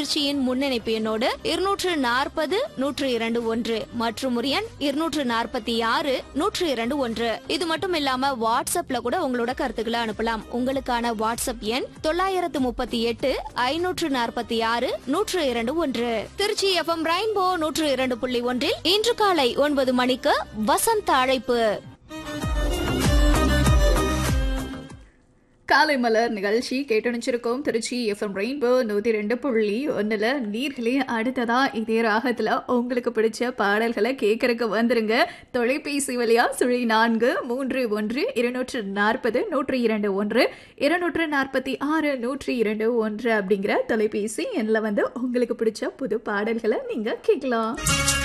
திருச்சியின் முன்னிணைப்பு எண்ணோடு இருநூற்று நாற்பது நூற்று இரண்டு ஒன்று மற்றும் ஒரு எண் இருநூற்று நாற்பத்தி ஆறு நூற்று இரண்டு ஒன்று இது மட்டும் இல்லாம வாட்ஸ்அப்ல கூட உங்களோட கருத்துக்களை அனுப்பலாம் உங்களுக்கான வாட்ஸ்அப் எண் தொள்ளாயிரத்து முப்பத்தி எட்டு ஐநூற்று நாற்பத்தி ஆறு நூற்று இரண்டு ஒன்று திருச்சி எஃப்எம் ரெயின்போ நூற்று இரண்டு புள்ளி ஒன்றில் இன்று காலை ஒன்பது மணிக்கு வசந்த அழைப்பு காலை மலர் நிகழ்ச்சி கேட்டணிச்சிருக்கோம் திருச்சி எஃப்எம் ரெயின்போ நூற்றி ரெண்டு புள்ளி ஒன்றில் நீர்களே அடுத்ததா இதே ராகத்தில் உங்களுக்கு பிடிச்ச பாடல்களை கேட்கறக்கு வந்துருங்க தொலைபேசி வழியா சுழி நான்கு மூன்று ஒன்று இருநூற்று நாற்பது நூற்றி இரண்டு ஒன்று இருநூற்று நாற்பத்தி ஆறு நூற்றி இரண்டு ஒன்று அப்படிங்கிற தொலைபேசி எண்ணில் வந்து உங்களுக்கு பிடிச்ச புது பாடல்களை நீங்கள் கேட்கலாம்